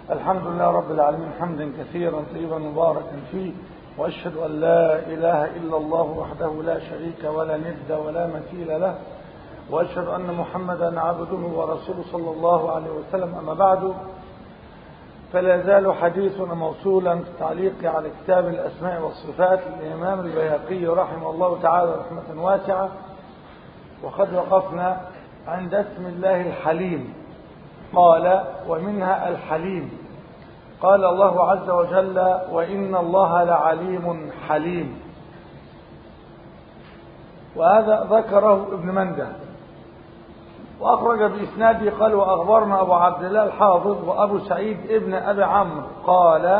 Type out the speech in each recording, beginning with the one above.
الحمد لله رب العالمين حمدا كثيرا طيبا مباركا فيه وأشهد أن لا إله إلا الله وحده لا شريك ولا ند ولا مثيل له وأشهد أن محمدا عبده ورسوله صلى الله عليه وسلم أما بعد فلا زال حديثنا موصولا في التعليق على كتاب الأسماء والصفات للإمام البيهقي رحمه الله تعالى رحمة واسعة وقد وقفنا عند اسم الله الحليم قال ومنها الحليم قال الله عز وجل وإن الله لعليم حليم وهذا ذكره ابن منده وأخرج بإسناده قال وأخبرنا أبو عبد الله الحافظ وأبو سعيد ابن أبي عمرو قال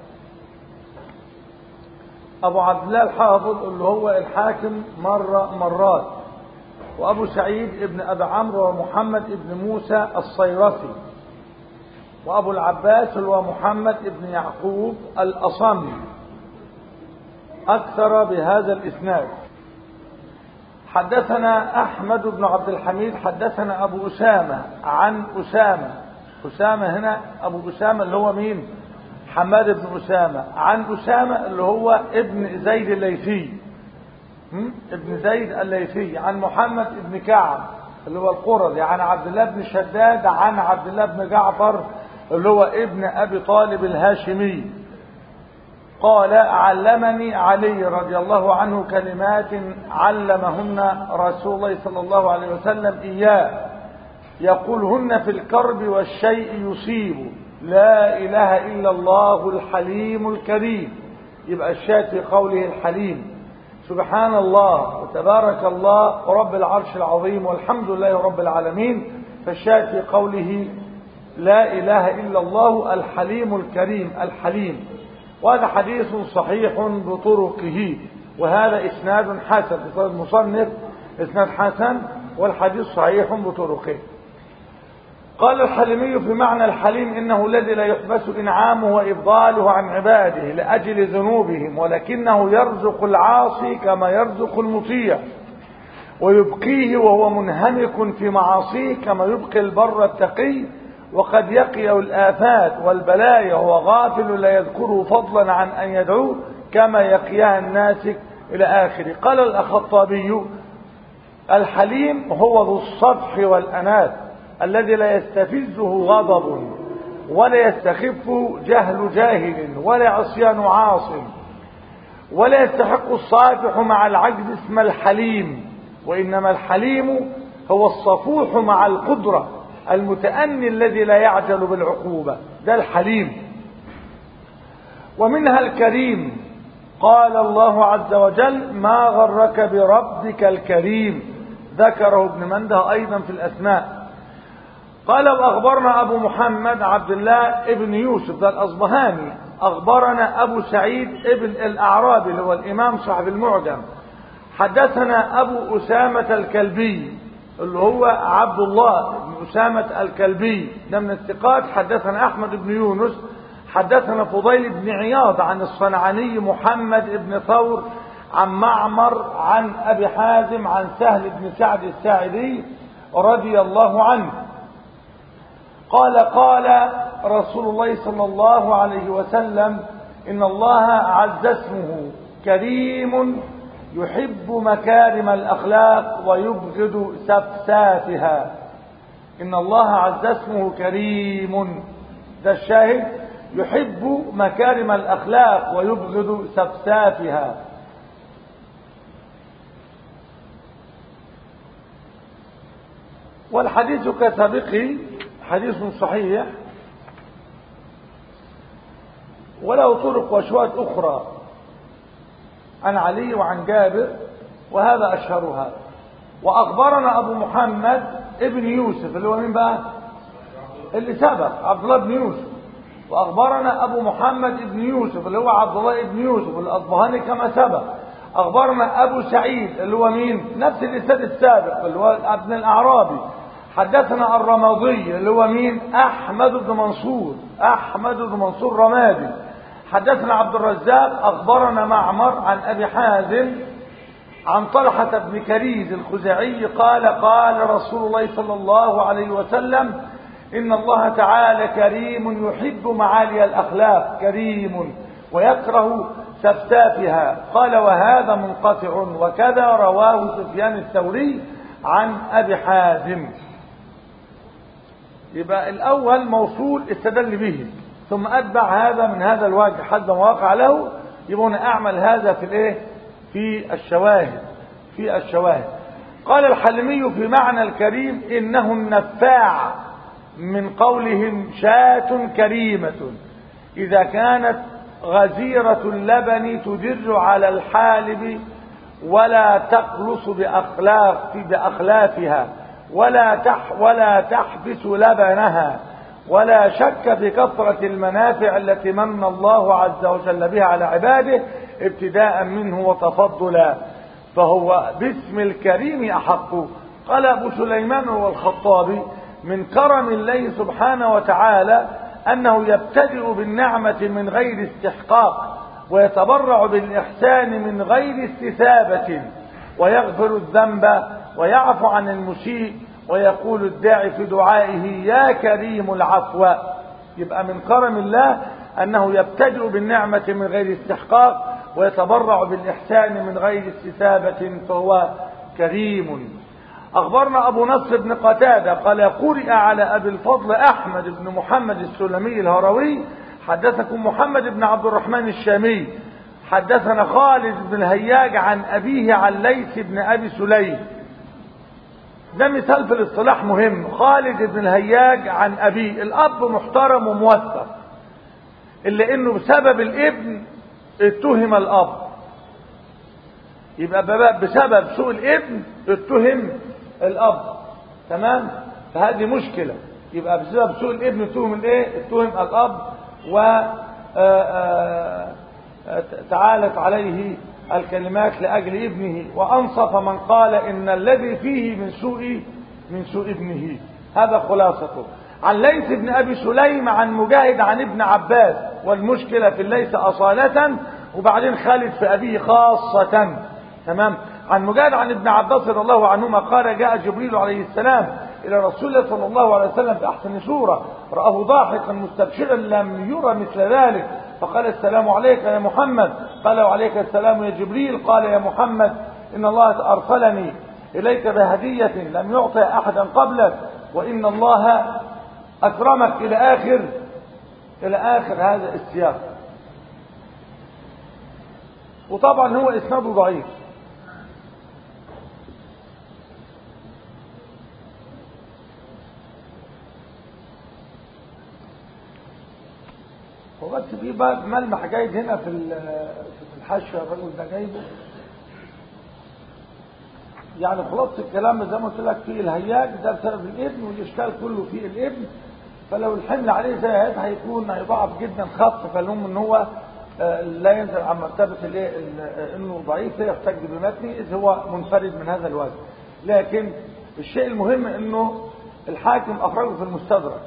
أبو عبد الله الحافظ اللي هو الحاكم مرة مرات وأبو سعيد ابن أبي عمرو ومحمد ابن موسى الصيرفي وأبو العباس اللي هو محمد ابن يعقوب الأصم أكثر بهذا الإسناد حدثنا أحمد بن عبد الحميد حدثنا أبو أسامة عن أسامة أسامة هنا أبو أسامة اللي هو مين حماد بن أسامة عن أسامة اللي هو ابن زيد الليثي ابن زيد الليثي عن محمد بن كعب اللي هو القرظي عن عبد الله بن شداد عن عبد الله بن جعفر اللي هو ابن أبي طالب الهاشمي قال علمني علي رضي الله عنه كلمات علمهن رسول الله صلى الله عليه وسلم إياه يقولهن في الكرب والشيء يصيب لا إله إلا الله الحليم الكريم يبقى الشاهد في قوله الحليم سبحان الله وتبارك الله رب العرش العظيم والحمد لله رب العالمين فالشاهد في قوله لا إله إلا الله الحليم الكريم الحليم وهذا حديث صحيح بطرقه وهذا إسناد حسن بطرق المصنف إسناد حسن والحديث صحيح بطرقه قال الحليمي في معنى الحليم إنه الذي لا يحبس إنعامه وإفضاله عن عباده لأجل ذنوبهم ولكنه يرزق العاصي كما يرزق المطيع ويبقيه وهو منهمك في معاصيه كما يبقي البر التقي وقد يقي الآفات والبلايا وهو غافل لا يذكره فضلا عن أن يدعوه كما يقيها الناسك إلى آخره قال الأخطابي الحليم هو ذو الصفح والأنات الذي لا يستفزه غضب ولا يستخف جهل جاهل ولا عصيان عاص ولا يستحق الصافح مع العجز اسم الحليم وإنما الحليم هو الصفوح مع القدرة المتأني الذي لا يعجل بالعقوبة ده الحليم ومنها الكريم قال الله عز وجل ما غرك بربك الكريم ذكره ابن منده أيضا في الأسماء قال وأخبرنا أبو محمد عبد الله ابن يوسف ده الأصبهاني أخبرنا أبو سعيد ابن الأعرابي اللي هو الإمام صاحب المعجم حدثنا أبو أسامة الكلبي اللي هو عبد الله بن أسامة الكلبي ده من الثقات حدثنا أحمد بن يونس حدثنا فضيل بن عياض عن الصنعاني محمد بن ثور عن معمر عن أبي حازم عن سهل بن سعد الساعدي رضي الله عنه قال قال رسول الله صلى الله عليه وسلم إن الله عز اسمه كريم يحب مكارم الأخلاق ويبغض سفساتها إن الله عز اسمه كريم ده الشاهد يحب مكارم الأخلاق ويبغض سفساتها والحديث كسابقه حديث صحيح وله طرق وشوات أخرى عن علي وعن جابر وهذا أشهرها وأخبرنا أبو محمد ابن يوسف اللي هو مين بقى اللي سبق عبد الله بن يوسف وأخبرنا أبو محمد ابن يوسف اللي هو عبد الله ابن يوسف الأصبهاني كما سبق أخبرنا أبو سعيد اللي هو مين نفس الإسناد السابق اللي هو ابن الأعرابي حدثنا الرمادي اللي هو مين أحمد بن منصور أحمد بن منصور رمادي حدثنا عبد الرزاق أخبرنا معمر عن أبي حازم عن طلحة بن كريز الخزاعي قال قال رسول الله صلى الله عليه وسلم إن الله تعالى كريم يحب معالي الأخلاق كريم ويكره سفسافها قال وهذا منقطع وكذا رواه سفيان الثوري عن أبي حازم يبقى الأول موصول استدل به ثم أتبع هذا من هذا الوجه حد ما وقع له يبقى أعمل هذا في الإيه في الشواهد في الشواهد قال الحلمي في معنى الكريم إنه النفاع من قولهم شاة كريمة إذا كانت غزيرة اللبن تدر على الحالب ولا تقلص بأخلاق بأخلافها ولا تح ولا تحبس لبنها ولا شك في كثرة المنافع التي من الله عز وجل بها على عباده ابتداء منه وتفضلا فهو باسم الكريم أحق قال أبو سليمان والخطابي من كرم الله سبحانه وتعالى أنه يبتدئ بالنعمة من غير استحقاق ويتبرع بالإحسان من غير استثابة ويغفر الذنب ويعفو عن المسيء ويقول الداعي في دعائه يا كريم العفو يبقى من كرم الله أنه يبتدئ بالنعمة من غير استحقاق ويتبرع بالإحسان من غير استثابة فهو كريم أخبرنا أبو نصر بن قتادة قال قرئ على أبي الفضل أحمد بن محمد السلمي الهروي حدثكم محمد بن عبد الرحمن الشامي حدثنا خالد بن الهياج عن أبيه عن ليث بن أبي سليم ده مثال في الاصطلاح مهم خالد بن الهياج عن أبيه الأب محترم وموثق إلا إنه بسبب الابن اتهم الأب يبقى بسبب سوء الابن اتهم الأب تمام فهذه مشكلة يبقى بسبب سوء الابن اتهم الايه اتهم الأب و تعالت عليه الكلمات لأجل ابنه وأنصف من قال إن الذي فيه من سوء من سوء ابنه هذا خلاصته عن ليث بن أبي سليم عن مجاهد عن ابن عباس والمشكلة في الليث أصالة وبعدين خالد في أبيه خاصة تمام عن مجاهد عن ابن عباس رضي الله عنهما قال جاء جبريل عليه السلام إلى رسول الله صلى الله عليه وسلم في أحسن سورة رآه ضاحكا مستبشرا لم يرى مثل ذلك فقال السلام عليك يا محمد قال وعليك السلام يا جبريل قال يا محمد إن الله أرسلني إليك بهدية لم يعطي أحدا قبلك وإن الله أكرمك إلى آخر إلى آخر هذا السياق وطبعا هو إسناده ضعيف وبس في بقى ملمح جيد هنا في في الحاشيه الراجل ده جايبه يعني خلاصه الكلام زي ما قلت لك في الهياج ده بسبب الابن والاشكال كله في الابن فلو الحمل عليه زي هذا هيكون هيضاعف جدا خط فالهم ان هو لا ينزل عن مرتبه الايه انه ضعيف يحتج بمتنه اذ هو منفرد من هذا الوجه لكن الشيء المهم انه الحاكم اخرجه في المستدرك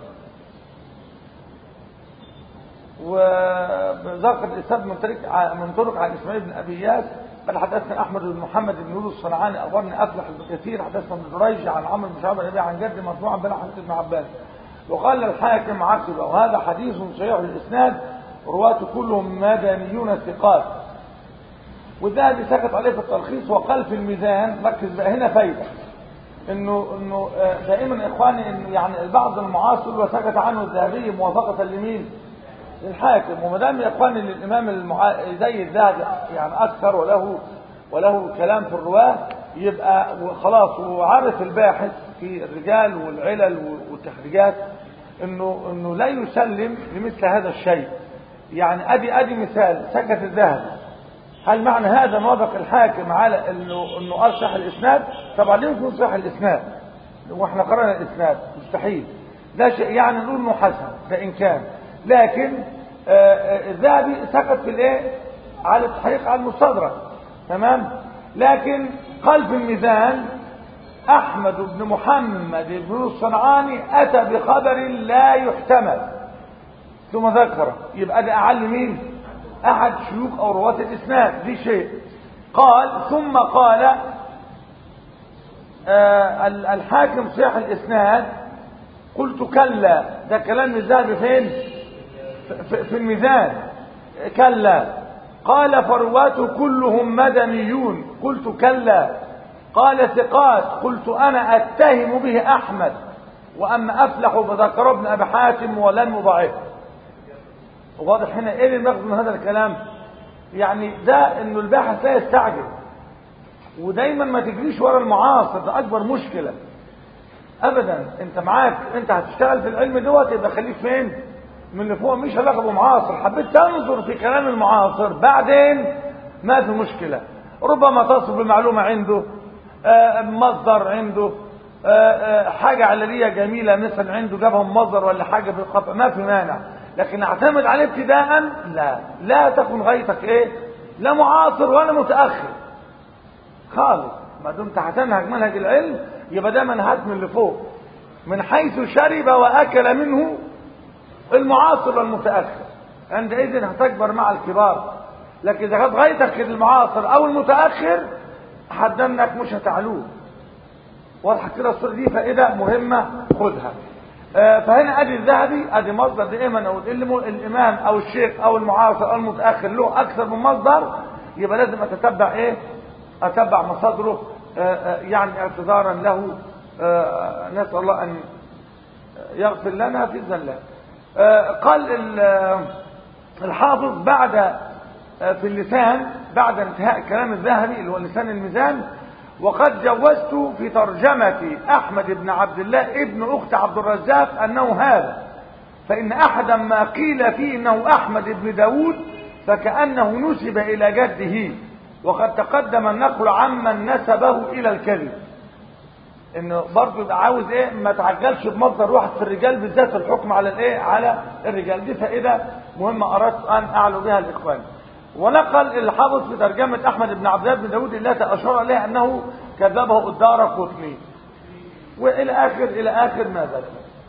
وذكر الاسناد من طريق من طرق عن اسماعيل بن ابي ياس قال حدثنا احمد بن محمد بن يونس الصنعاني اخبرني افلح بن كثير حدثنا ابن جريج عن عمرو بن شعبه النبي عن جد مرفوعا بين حديث ابن عباس وقال الحاكم عقب وهذا حديث صحيح الاسناد رواته كلهم مدنيون ثقات والذهبي سكت عليه في التلخيص وقال في الميزان ركز بقى هنا فايده انه انه دائما يا اخواني انه يعني البعض المعاصر وسكت عنه الذهبي موافقه لمين؟ للحاكم وما دام يا اخواني الامام المعا... زي الذهبي يعني اكثر وله وله كلام في الرواه يبقى خلاص وعرف الباحث في الرجال والعلل والتخريجات انه انه لا يسلم لمثل هذا الشيء يعني ادي ادي مثال سكت الذهبي هل معنى هذا موافق الحاكم على انه انه ارشح الاسناد طبعا ليه يكون صح الاسناد واحنا قرانا الاسناد مستحيل ده شيء يعني نقول انه حسن ده ان كان لكن الذهبي سكت في الايه على التحقيق على المستدرك تمام لكن قال في الميزان احمد بن محمد بن الصنعاني اتى بخبر لا يحتمل ثم ذكر يبقى ده اعل مين احد شيوخ او رواه الاسناد دي شيء قال ثم قال آه الحاكم صحيح الاسناد قلت كلا ده كلام الذهبي فين في, في الميزان كلا قال فرواته كلهم مدنيون قلت كلا قال ثقات قلت انا اتهم به احمد واما افلح فذكر ابن ابي حاتم ولم يضعفه واضح هنا ايه اللي ناخذ من هذا الكلام يعني ده انه الباحث لا يستعجل ودايما ما تجريش ورا المعاصر ده اكبر مشكله ابدا انت معاك انت هتشتغل في العلم دوت يبقى خليك فين من اللي فوق مش هلاقبه معاصر حبيت تنظر في كلام المعاصر بعدين ما في مشكله ربما تصل بمعلومه عنده آه مصدر عنده آه آه حاجه علليه جميله مثلا عنده جابها مصدر ولا حاجه بالخطا ما في مانع لكن اعتمد عليه ابتداء لا لا تكن غايتك ايه لا معاصر ولا متاخر خالص ما دمت هتنهج منهج العلم يبقى ده منهج من اللي فوق من حيث شرب واكل منه المعاصر والمتاخر عندئذ هتكبر مع الكبار لكن اذا كانت غايتك المعاصر او المتاخر حدنك مش هتعلوه واضحه كده الصوره دي فائده مهمه خدها آه فهنا ادي الذهبي ادي مصدر دائما او الامام او الشيخ او المعاصر او المتاخر له اكثر من مصدر يبقى لازم اتتبع ايه اتبع مصادره آه آه يعني اعتذارا له نسال الله ان يغفر لنا في الزلات قال الحافظ بعد في اللسان بعد انتهاء كلام الذهبي اللي هو لسان الميزان وقد جوزت في ترجمة أحمد بن عبد الله ابن أخت عبد الرزاق أنه هذا فإن أحدا ما قيل فيه إنه أحمد بن داود فكأنه نسب إلى جده وقد تقدم النقل عمن نسبه إلى الكذب انه برضه يبقى عاوز ايه ما تعجلش بمصدر واحد في الرجال بالذات الحكم على الايه على الرجال دي فائده مهمه اردت ان اعلو بها الاخوان ونقل الحافظ في ترجمه احمد بن عبد الله بن داود التي اشار اليها انه كذبه الدار قطني والى اخر الى اخر ما ذكر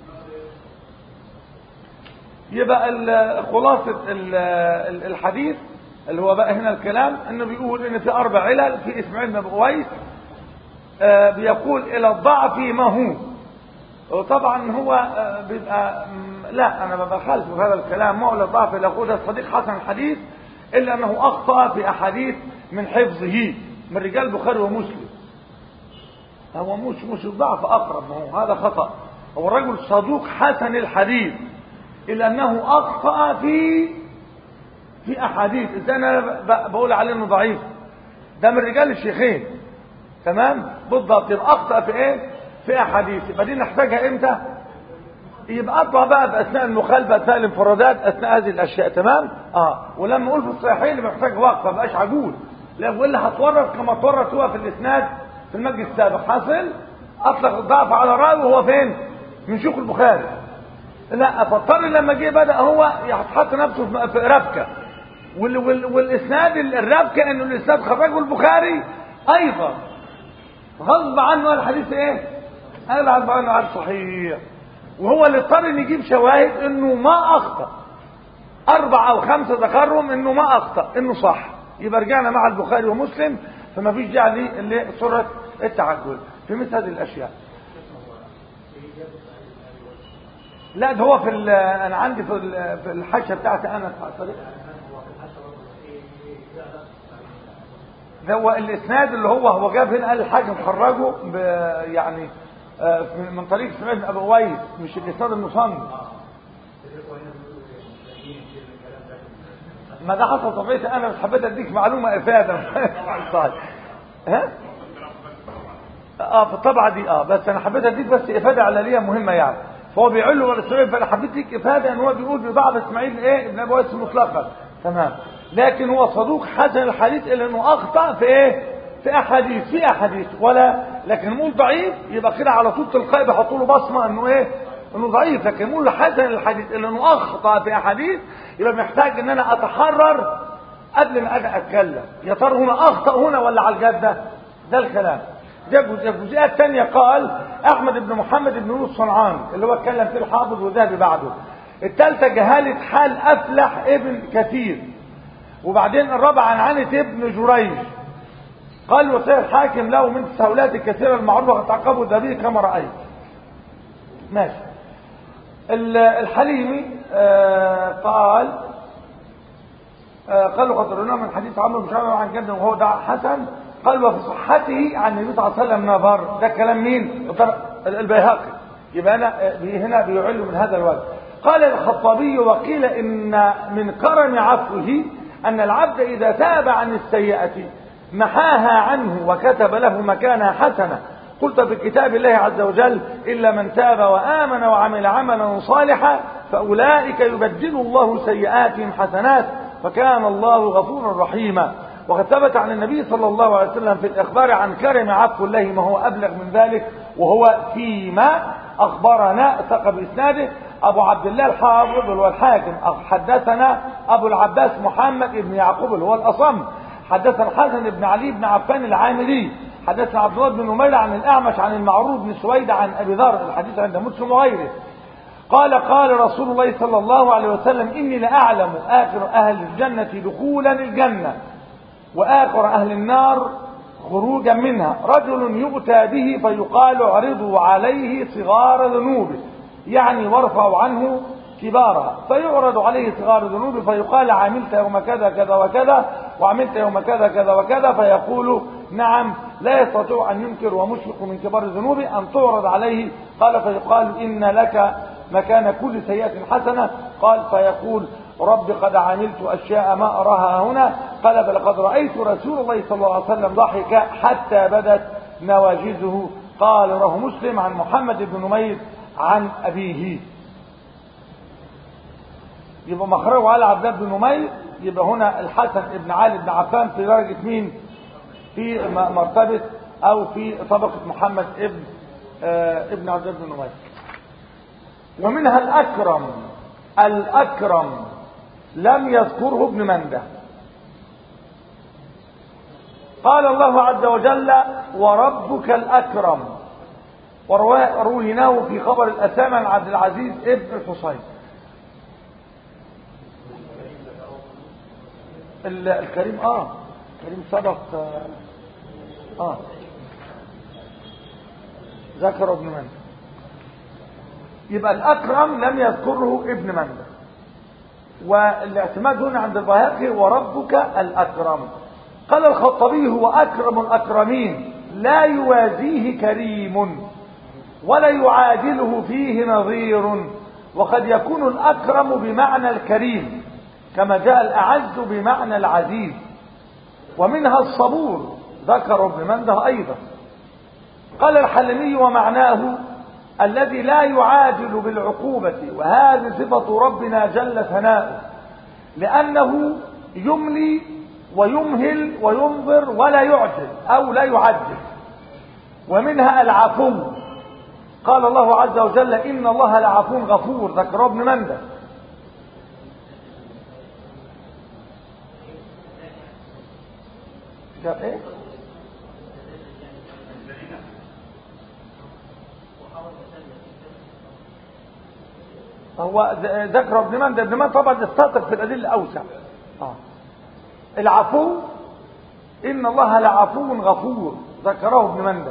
يبقى خلاصه الحديث اللي هو بقى هنا الكلام انه بيقول ان في اربع علل في اسماعيل بن اويس آه بيقول الى الضعف ما هو وطبعا هو آه بيبقى لا انا ما بخالف هذا الكلام ما هو الضعف يقول الصديق حسن الحديث الا انه اخطا في احاديث من حفظه من رجال البخاري ومسلم هو مش مش الضعف اقرب ما هو هذا خطا هو رجل صدوق حسن الحديث الا انه اخطا في في احاديث ازاي انا بقول عليه انه ضعيف ده من رجال الشيخين تمام بالضبط يبقى اخطا في ايه في احاديث يبقى دي نحتاجها امتى يبقى اطلع بقى باثناء المخالفه اثناء الانفرادات اثناء هذه الاشياء تمام اه ولما اقول في الصحيحين محتاج وقفه ما بقاش عجول لا والا هتورط كما تورط هو في الاسناد في المجلس السابق حاصل اطلق الضعف على راوي وهو فين من شيوخ البخاري لا فاضطر لما جه بدا هو يحط نفسه في ربكه وال وال والاسناد الربكه انه الاسناد خرجه البخاري ايضا غصب عنه الحديث ايه قال غصب عنه عن صحيح وهو اللي اضطر ان يجيب شواهد انه ما اخطا اربعه او خمسه ذكرهم انه ما اخطا انه صح يبقى رجعنا مع البخاري ومسلم فما فيش داعي لصوره التعجل في مثل هذه الاشياء لا ده هو في انا عندي في في الحاشيه بتاعتي انا في الطريق ده هو الاسناد اللي هو هو جاب هنا قال الحاكم خرجه يعني من طريق سعيد بن ابي اويس مش الاسناد المصنف ما ده حصل طبيعتي انا بس حبيت اديك معلومه افاده طيب ها اه في الطبعه دي اه بس انا حبيت اديك بس افاده علاليه مهمه يعني فهو بيقول له والاسماعيل فانا حبيت لك افاده ان هو بيقول ببعض اسماعيل ايه ابن ابي اويس مطلقا تمام لكن هو صدوق حسن الحديث الا انه اخطا في ايه في احاديث في احاديث ولا لكن نقول ضعيف يبقى كده على طول تلقائي بيحطوا له بصمه انه ايه انه ضعيف لكن نقول حسن الحديث الا انه اخطا في احاديث يبقى محتاج ان انا اتحرر قبل ما اجي اتكلم يا ترى هنا اخطا هنا ولا على الجده ده الكلام ده الجزئيه الثانيه قال احمد بن محمد بن يونس صنعان اللي هو اتكلم فيه الحافظ وذهبي بعده الثالثه جهاله حال افلح ابن كثير وبعدين الرابع عن عنة ابن جريج قال وسير الحاكم له من التساؤلات الكثيرة المعروفة قد تعقبوا الذبي كما رأيت ماشي الحليمي آه قال آه قالوا قد روينا من حديث عمرو بن شعبه عن جده وهو دعاء حسن قال وفي صحته عن النبي صلى الله عليه وسلم نظر ده كلام مين البيهقي يبقى انا هنا بيعل من هذا الوجه قال الخطابي وقيل ان من كرم عفوه ان العبد اذا تاب عن السيئه محاها عنه وكتب له مكانها حسنه قلت في كتاب الله عز وجل إلا من تاب وآمن وعمل عملا صالحا فأولئك يبدل الله سيئاتهم حسنات فكان الله غفورا رحيما وقد ثبت عن النبي صلى الله عليه وسلم في الإخبار عن كرم عفو الله ما هو أبلغ من ذلك وهو فيما أخبرنا ثق بإسناده أبو عبد الله الحافظ هو الحاكم حدثنا أبو العباس محمد بن يعقوب اللي هو الأصم حدثنا الحسن بن علي بن عفان العامري حدثنا عبد الله بن نمير عن الأعمش عن المعروف بن سويد عن أبي ذر الحديث عند مسلم وغيره قال قال رسول الله صلى الله عليه وسلم إني لأعلم آخر أهل الجنة دخولا الجنة وآخر أهل النار خروجا منها رجل يؤتى به فيقال اعرضوا عليه صغار ذنوبه يعني وارفعوا عنه كبارها فيعرض عليه صغار ذنوبه فيقال عملت يوم كذا كذا وكذا وعملت يوم كذا كذا وكذا فيقول نعم لا يستطيع أن ينكر ومشفق من كبار الذنوب أن تعرض عليه قال فيقال إن لك مكان كل سيئة حسنة قال فيقول رب قد عملت أشياء ما أراها هنا قال بل قد رأيت رسول الله صلى الله عليه وسلم ضحك حتى بدت نواجزه قال رواه مسلم عن محمد بن نمير عن أبيه يبقى مخرجه على عبد الله بن نمير يبقى هنا الحسن بن علي بن عفان في درجة مين في مرتبة او في طبقة محمد ابن آه ابن عبد الله بن نمير ومنها الاكرم الاكرم لم يذكره ابن منده قال الله عز وجل وربك الاكرم ورويناه في خبر الاسامه عن عبد العزيز ابن الحصين الكريم اه الكريم سبق اه, آه. ذكر ابن مندى يبقى الاكرم لم يذكره ابن مندى والاعتماد هنا عند البيهقي وربك الاكرم قال الخطبي هو اكرم الاكرمين لا يوازيه كريم ولا يعادله فيه نظير وقد يكون الاكرم بمعنى الكريم كما جاء الأعز بمعنى العزيز ومنها الصبور ذكر ابن منده أيضا قال الحلمي ومعناه الذي لا يعاجل بالعقوبة وهذه صفة ربنا جل ثناؤه لأنه يملي ويمهل وينظر ولا يعجل أو لا يعجل ومنها العفو قال الله عز وجل إن الله لعفو غفور ذكر ابن منده كتاب ايه هو ذكر ابن من ده ابن من طبعا استطر في الادله اوسع اه العفو ان الله لعفو غفور ذكره ابن من ده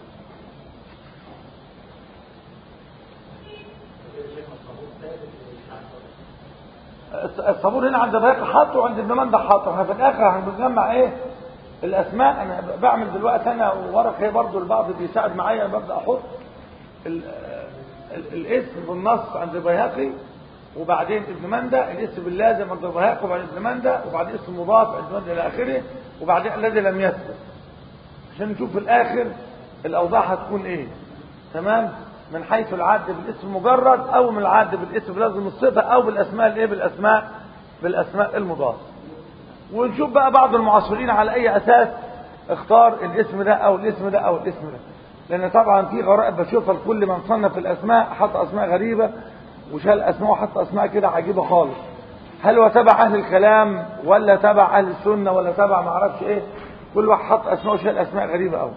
الصبور هنا عند بياق حاطه وعند ابن من ده حاطه احنا في الاخر هنجمع ايه الاسماء انا بعمل دلوقتي انا وورقه برضو البعض بيساعد معايا ببدا احط ال ال الاسم بالنص عند البيهقي وبعدين ابن مندى الاسم باللازم عند البيهقي وبعدين ابن مندى وبعدين اسم مضاف عند ابن مندى الى اخره وبعدين الذي لم يثبت عشان نشوف في الاخر الاوضاع هتكون ايه تمام من حيث العد بالاسم مجرد او من العد بالاسم لازم الصفه او بالاسماء الايه بالاسماء بالاسماء المضاف ونشوف بقى بعض المعاصرين على اي اساس اختار الاسم ده او الاسم ده او الاسم ده لان طبعا في غرائب بشوفها لكل من صنف الاسماء حط اسماء غريبه وشال اسماء وحط اسماء كده عجيبه خالص هل هو تبع اهل الكلام ولا تبع اهل السنه ولا تبع ما اعرفش ايه كل واحد حط اسماء وشال اسماء غريبه قوي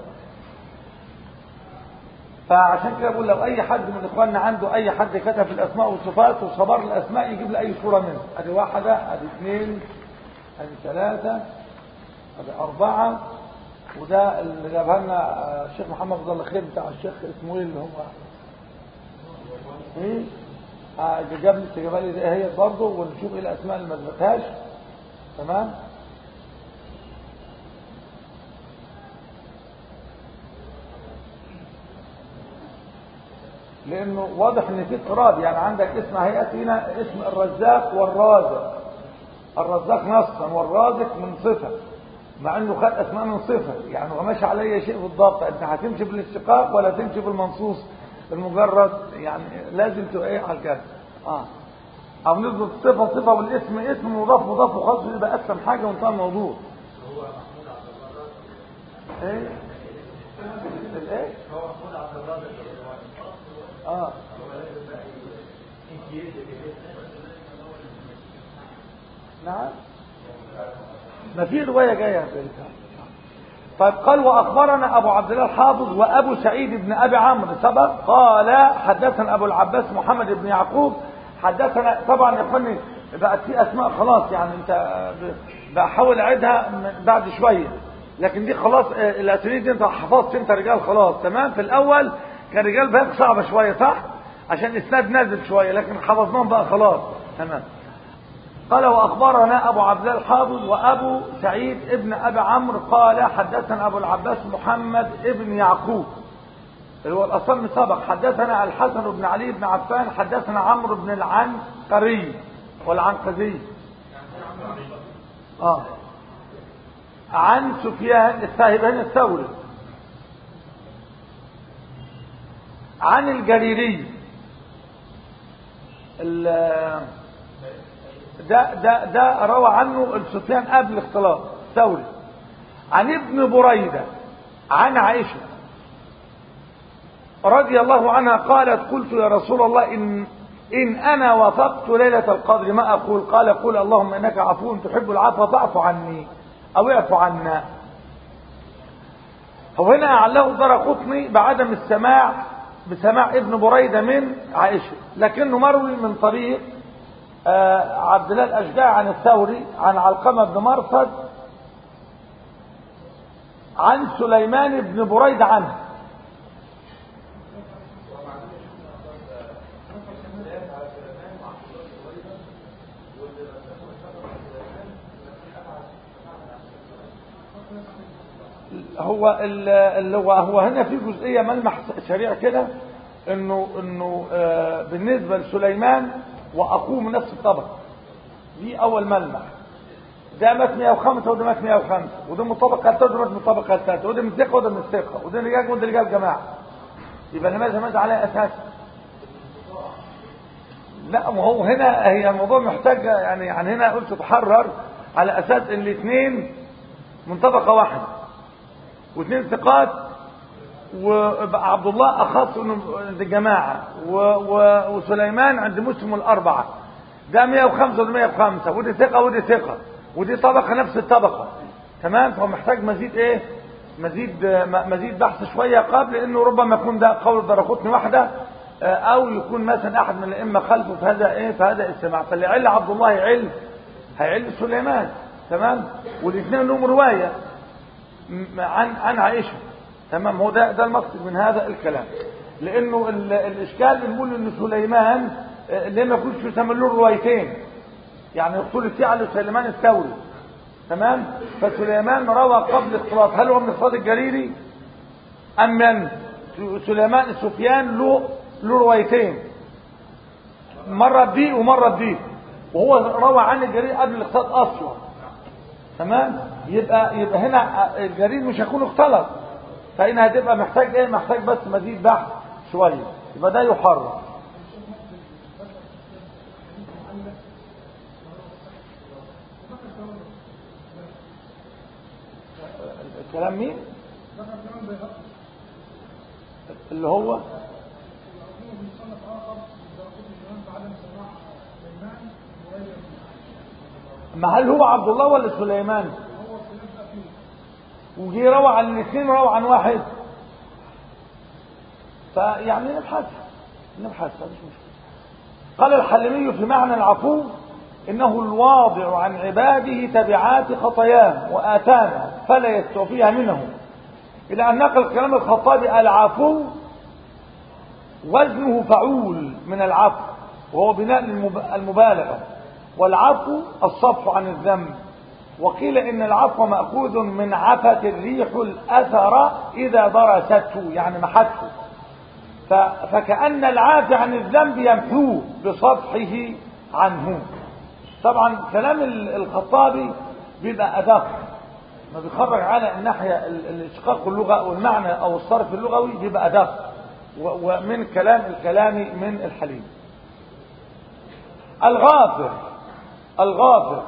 فعشان كده بقول لو اي حد من اخواننا عنده اي حد كتب الاسماء والصفات وصبر الاسماء يجيب لي اي صوره منها ادي واحده ادي اثنين ادي ثلاثه ادي اربعه وده اللي جابها لنا الشيخ محمد عبد الله خير بتاع الشيخ اسمه ايه اللي هو ايه آه، جاب لي جابها لي ايه هي برضه ونشوف ايه الاسماء اللي ما ثبتهاش تمام لانه واضح ان في اضطراب يعني عندك اسم هيئة هنا اسم الرزاق والرازق الرزاق نصا والرازق من صفة مع انه خد اسماء من صفة يعني هو ماشي على اي شيء بالضبط انت هتمشي بالاشتقاق ولا تمشي بالمنصوص المجرد يعني لازم تبقى ايه على الجد اه او نضبط صفة صفة والاسم اسم مضاف مضاف وخاص يبقى اسلم حاجة وانتهى الموضوع ايه الايه اه نعم ما في رواية جاية ذلك طيب قال وأخبرنا أبو عبد الله الحافظ وأبو سعيد بن أبي عمرو سبق قال حدثنا أبو العباس محمد بن يعقوب حدثنا طبعا يا اخواني بقت في أسماء خلاص يعني أنت بحاول أعيدها بعد شوية لكن دي خلاص الأسانيد دي أنت حفظت أنت رجال خلاص تمام في الأول كان رجال بقى صعبة شوية صح عشان الإسناد نازل شوية لكن حفظناهم بقى خلاص تمام قال وأخبرنا أبو عبد الله الحافظ وأبو سعيد ابن أبي عمرو قال حدثنا أبو العباس محمد ابن يعقوب اللي هو الأصم سبق حدثنا الحسن بن علي بن عفان حدثنا عمرو بن العنقري والعنقزي آه عن سفيان الثاهبان الثوري عن الجريري ده ده ده روى عنه سفيان قبل الاختلاط ثوري عن ابن بريدة عن عائشة رضي الله عنها قالت قلت يا رسول الله إن, إن أنا وافقت ليلة القدر ما أقول قال قل اللهم إنك عفو تحب العفو فاعف عني أو اعف عنا هو هنا أعله در قطني بعدم السماع بسماع ابن بريدة من عائشة لكنه مروي من طريق آه عبد الله الأشجاع عن الثوري عن علقمة بن مرصد عن سليمان بن بريدة عنه هو اللي هو هو هنا في جزئيه ملمح سريع كده انه انه آه بالنسبه لسليمان واخوه من نفس الطبقه دي اول ملمح ده مات 105 وده مات 105 وده من الطبقه الثالثه وده من الطبقه الثالثه وده من الثقه وده من الثقه وده رجال وده رجال جماعه يبقى لماذا ماذا على اساس لا ما هو هنا هي الموضوع محتاج يعني يعني هنا قلت تحرر على اساس ان الاثنين من طبقه واحده واثنين ثقات وعبد الله اخص عند الجماعه و... و... وسليمان عند مسلم الاربعه ده 105 وده 105 ودي ثقه ودي ثقه ودي طبقه نفس الطبقه تمام فهو محتاج مزيد ايه مزيد مزيد بحث شويه قبل انه ربما يكون ده قول درقطني واحده او يكون مثلا احد من الائمه خلفه في هذا ايه في هذا السماع فاللي عل عبد الله يعل هيعل سليمان تمام والاثنين لهم روايه عن عن عائشه تمام هو ده ده المقصد من هذا الكلام لانه الاشكال بنقول ان سليمان ليه ما يكونش يسمى له روايتين يعني يقتل فيه على سليمان الثوري تمام فسليمان روى قبل اختلاط هل هو من اختلاط الجريري ام من سليمان سفيان له له روايتين مره بدي ومره بدي وهو روى عن الجريري قبل الاختلاط اصلا تمام يبقى يبقى هنا الجرير مش هيكون اختلط فهنا هتبقى محتاج ايه محتاج بس مزيد بحث شويه يبقى ده يحرم الكلام مين اللي هو ما هل هو عبد الله ولا سليمان وجي روى عن الاثنين وروى عن واحد فيعني نبحث نبحث مفيش مشكله قال الحلمي في معنى العفو انه الواضع عن عباده تبعات خطاياهم واثامهم فلا يستوفيها منهم الى ان نقل كلام الخطابي العفو وزنه فعول من العفو وهو بناء المبالغة والعفو الصف عن الذنب وقيل إن العفو مأخوذ من عفت الريح الأثر إذا درسته يعني محته فكأن العافي عن الذنب يمحوه بصفحه عنه طبعا كلام الخطابي بيبقى أدق ما بيخرج على الناحية الاشقاق اللغة والمعنى أو الصرف اللغوي بيبقى أدق ومن كلام الكلام من الحليم الغافر الغافر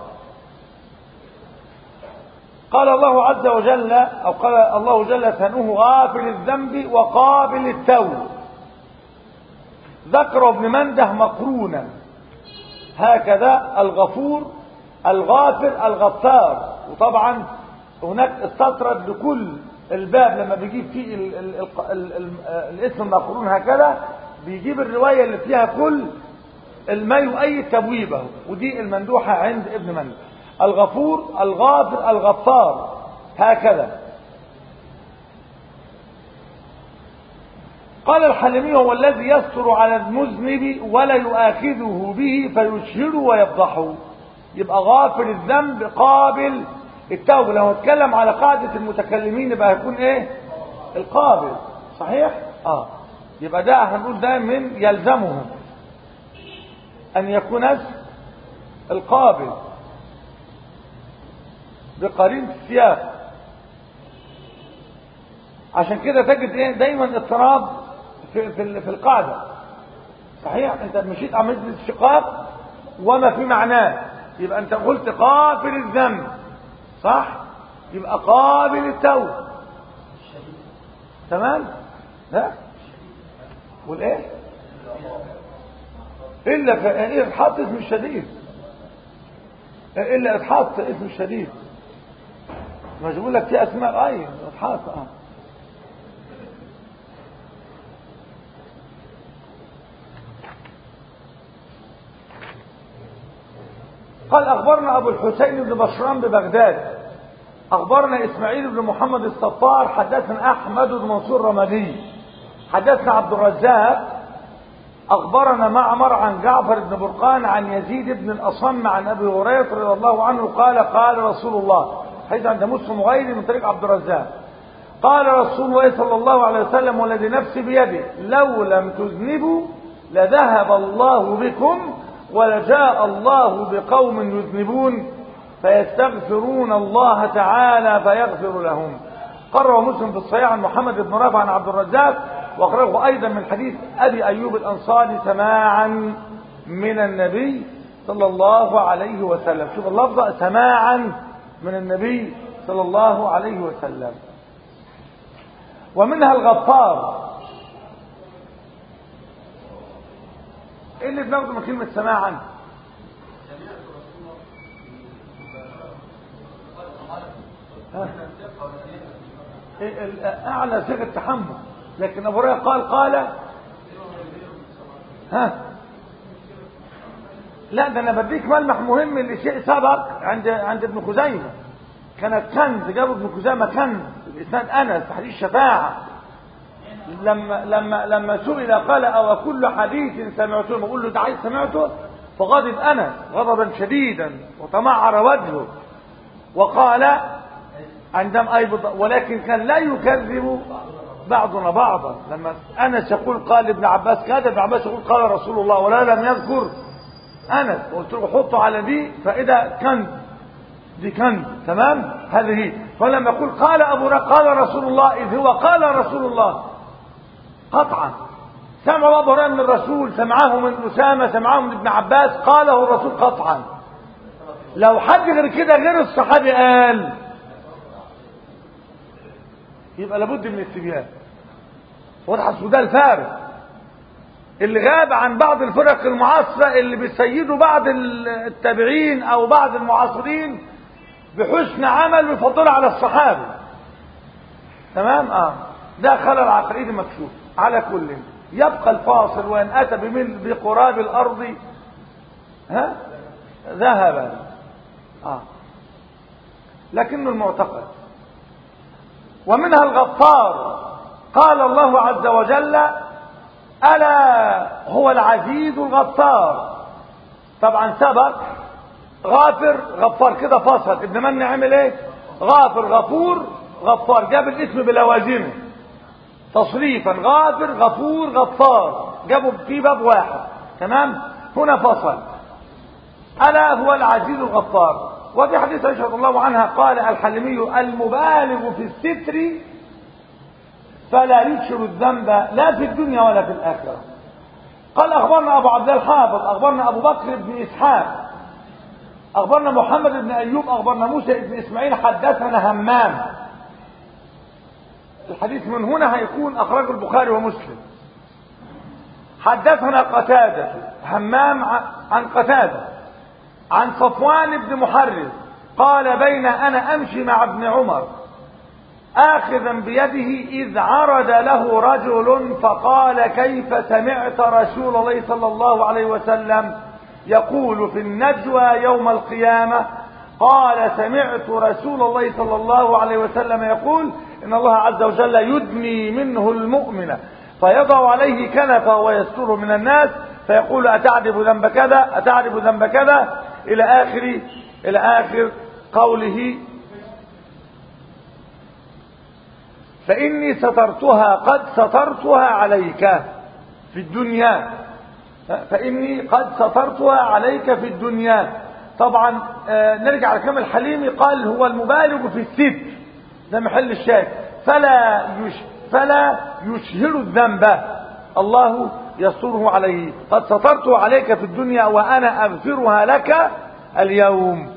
قال الله عز وجل أو قال الله جل ثانوه غافل الذنب وقابل التوب ذكر ابن منده مقرونا هكذا الغفور الغافر الغفار وطبعا هناك استطرد لكل الباب لما بيجيب فيه ال ال ال ال ال الاسم المقرون هكذا بيجيب الرواية اللي فيها كل ما يؤيد تبويبه ودي المندوحة عند ابن منده الغفور الغافر الغفار هكذا قال الحلمي هو الذي يستر على المذنب ولا يؤاخذه به فيشهره ويفضحه يبقى غافر الذنب قابل التوبة لو اتكلم على قاعدة المتكلمين يبقى هيكون ايه القابل صحيح اه يبقى ده هنقول ده من يلزمهم ان يكون القابل بقرين السياق عشان كده تجد ايه دايما اضطراب في, في, في القاعدة صحيح انت مشيت عملت الشقاق وما في معناه يبقى انت قلت قابل الذنب صح يبقى قابل التوب تمام لا والايه الا ايه اتحط اسم الشديد الا اتحط اسم الشديد مش بقول لك في اسماء اي اتحط اه قال أخبرنا أبو الحسين بن بشران ببغداد أخبرنا إسماعيل بن محمد الصفار حدثنا أحمد بن منصور رمادي حدثنا عبد الرزاق أخبرنا معمر عن جعفر بن برقان عن يزيد بن الأصم عن أبي هريرة رضي الله عنه قال قال رسول الله حيث عند مسلم وغيره من طريق عبد الرزاق قال رسول الله صلى الله عليه وسلم والذي نفسي بيده لو لم تذنبوا لذهب الله بكم ولجاء الله بقوم يذنبون فيستغفرون الله تعالى فيغفر لهم قرر مسلم في الصحيح عن محمد بن رافع عن عبد الرزاق واخرجه ايضا من حديث ابي ايوب الانصاري سماعا من النبي صلى الله عليه وسلم شوف اللفظه سماعا من النبي صلى الله عليه وسلم ومنها الغفار ايه اللي بناخده من كلمة سماعا إيه اعلى صيغه تحمل لكن ابو هريره قال قال ها لا ده انا بديك ملمح مهم لشيء سبق عند عند ابن خزيمه كانت كنز جاب ابن خزيمه كنز الاسناد انس حديث شفاعه لما لما لما سئل قال او كل حديث سمعته بقول له ده عايز سمعته فغضب انس غضبا شديدا وتمعر وجهه وقال عندما ايضا ولكن كان لا يكذب بعضنا بعضا لما انس يقول قال ابن عباس كذا ابن عباس يقول قال رسول الله ولا لم يذكر انس قلت له حطه على دي فاذا كنز دي كنز تمام هذه فلما يقول قال ابو قال رسول الله اذ هو قال رسول الله قطعا سمعوا ابو هريره من الرسول سمعه من اسامه سمعه من ابن عباس قاله الرسول قطعا لو حد غير كده غير الصحابي قال يبقى لابد من التبيان واضح ده الفارق اللي غاب عن بعض الفرق المعاصرة اللي بيسيدوا بعض التابعين او بعض المعاصرين بحسن عمل بيفضلوا على الصحابة تمام اه ده خلل عقائدي مكشوف على كل يبقى الفاصل وان اتى بمل بقراب الارض ها ذهبا اه لكنه المعتقد ومنها الغفار قال الله عز وجل ألا هو العزيز الغفار طبعا سبق غافر غفار كده فصل ابن من عمل ايه غافر غفور غفار جاب الاسم بلوازمه تصريفا غافر غفور غفار جابوا في باب واحد تمام هنا فصل ألا هو العزيز الغفار وفي حديث عائشة رضي الله عنها قال الحلمي المبالغ في الستر فلا يكشر الذنب لا في الدنيا ولا في الآخرة قال أخبرنا أبو عبد الحافظ أخبرنا أبو بكر بن إسحاق أخبرنا محمد بن أيوب أخبرنا موسى بن إسماعيل حدثنا همام الحديث من هنا هيكون أخرجه البخاري ومسلم حدثنا قتادة همام عن قتادة عن صفوان بن محرز قال بين أنا أمشي مع ابن عمر آخذا بيده إذ عرض له رجل فقال كيف سمعت رسول الله صلى الله عليه وسلم يقول في النجوى يوم القيامة قال سمعت رسول الله صلى الله عليه وسلم يقول إن الله عز وجل يدني منه المؤمن فيضع عليه كنفه ويستره من الناس فيقول أتعرف ذنب كذا أتعرف ذنب كذا إلى آخر إلى آخر قوله فإني سترتها قد سترتها عليك في الدنيا فإني قد سترتها عليك في الدنيا طبعا آه نرجع لكم الحليمي قال هو المبالغ في الستر ده محل الشاهد فلا يش فلا يشهر الذنب الله يستره عليه قد سترته عليك في الدنيا وأنا أغفرها لك اليوم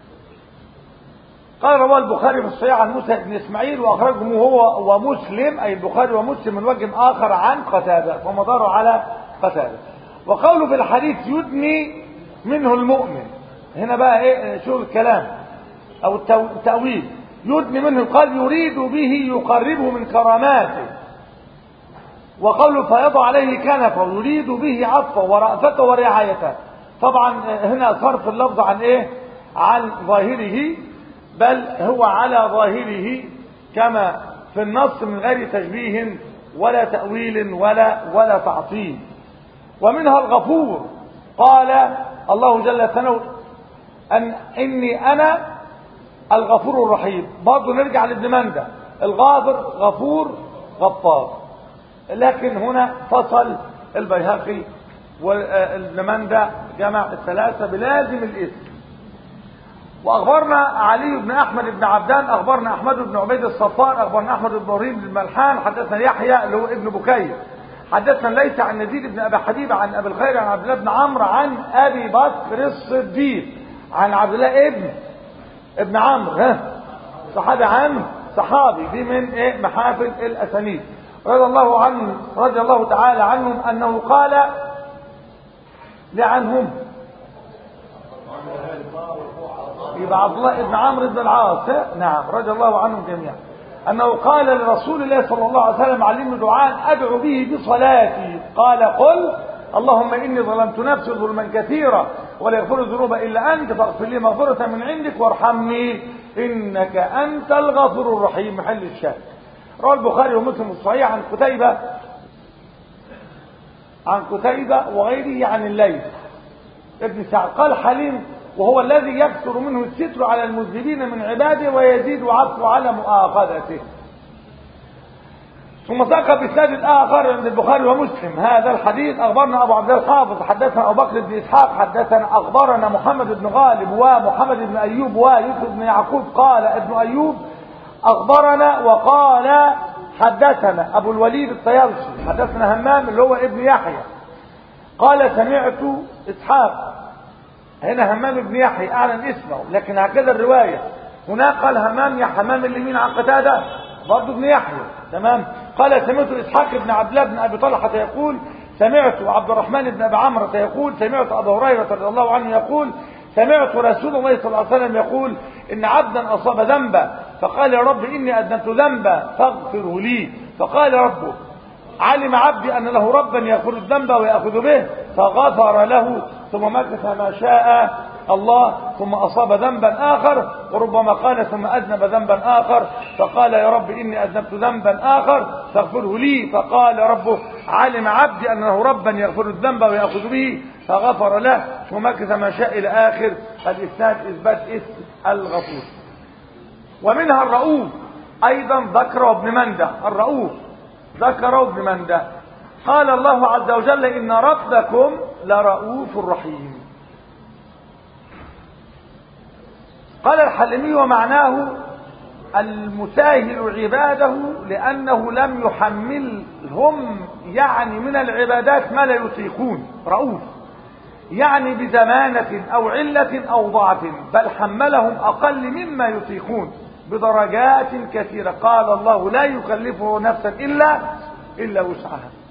قال رواه البخاري في الصحيح عن موسى بن اسماعيل واخرجه هو ومسلم اي البخاري ومسلم من وجه اخر عن قتاده ومدار على قتاده وقوله في الحديث يدني منه المؤمن هنا بقى ايه شغل الكلام او التاويل يدني منه قال يريد به يقربه من كراماته وقوله فيضع عليه كنفه يريد به عطفه ورأفته ورعايته طبعا هنا صرف اللفظ عن ايه عن ظاهره بل هو على ظاهره كما في النص من غير تشبيه ولا تأويل ولا ولا تعطيل ومنها الغفور قال الله جل ثناؤه أن إني أنا الغفور الرحيم برضه نرجع لابن مندى الغافر غفور غفار لكن هنا فصل البيهقي وابن مندى جمع الثلاثة بلازم الاسم واخبرنا علي بن احمد بن عبدان اخبرنا احمد بن عبيد الصفار اخبرنا احمد بن ابراهيم بن ملحان حدثنا يحيى اللي هو ابن بكير حدثنا ليس عن نزيد بن ابي حبيب عن ابي الخير عن عبد الله بن عمرو عن ابي بكر الصديق عن عبد الله ابن ابن عمرو ها صحابي عام صحابي دي من ايه محافل الاسانيد رضي الله عنه رضي الله تعالى عنهم انه قال لعنهم يبقى عبد الله بن عمرو بن العاص نعم رضي الله عنهم جميعا انه قال لرسول الله صلى الله عليه وسلم علمني دعاء ادعو به بصلاتي قال قل اللهم اني ظلمت نفسي ظلما كثيرا ولا يغفر الذنوب الا انت فاغفر لي مغفره من عندك وارحمني انك انت الغفور الرحيم محل الشاهد روى البخاري ومسلم الصحيح عن قتيبه عن قتيبه وغيره عن الليل ابن سعد قال حليم وهو الذي يكثر منه الستر على المذنبين من عباده ويزيد عفو على مؤاخذته ثم ساق بإسناد الآخر عند البخاري ومسلم هذا الحديث أخبرنا أبو عبد الحافظ حدثنا أبو بكر بن إسحاق حدثنا أخبرنا محمد بن غالب ومحمد بن أيوب ويوسف بن يعقوب قال ابن أيوب أخبرنا وقال حدثنا أبو الوليد الطيالسي حدثنا همام اللي هو ابن يحيى قال سمعت إسحاق هنا همام بن يحيى اعلن اسمه لكن هكذا الروايه هناك قال همام يا حمام اليمين عن قتاده برضه ابن يحيى تمام قال سمعت اسحاق بن عبد الله بن ابي طلحه يقول سمعت عبد الرحمن بن ابي عمرو يقول سمعت ابا هريره رضي الله عنه يقول سمعت رسول الله صلى الله عليه وسلم يقول ان عبدا اصاب ذنبا فقال يا رب اني اذنبت ذنبا فاغفره لي فقال ربه علم عبدي ان له ربا يغفر الذنب وياخذ به فغفر له ثم مكث ما شاء الله ثم أصاب ذنبا آخر وربما قال ثم أذنب ذنبا آخر فقال يا رب إني أذنبت ذنبا آخر فاغفره لي فقال ربه علم عبدي أنه ربا يغفر الذنب ويأخذ به فغفر له ومكث ما شاء إلى آخر الإسناد إثبات اسم الغفور ومنها الرؤوف أيضا ذكره ابن منده الرؤوف ذكره ابن منده قال الله عز وجل إن ربكم لرؤوف رحيم قال الحلمي ومعناه المساهل عباده لأنه لم يحملهم يعني من العبادات ما لا يطيقون رؤوف يعني بزمانة أو علة أو ضعف بل حملهم أقل مما يطيقون بدرجات كثيرة قال الله لا يكلفه نفسا إلا إلا وسعها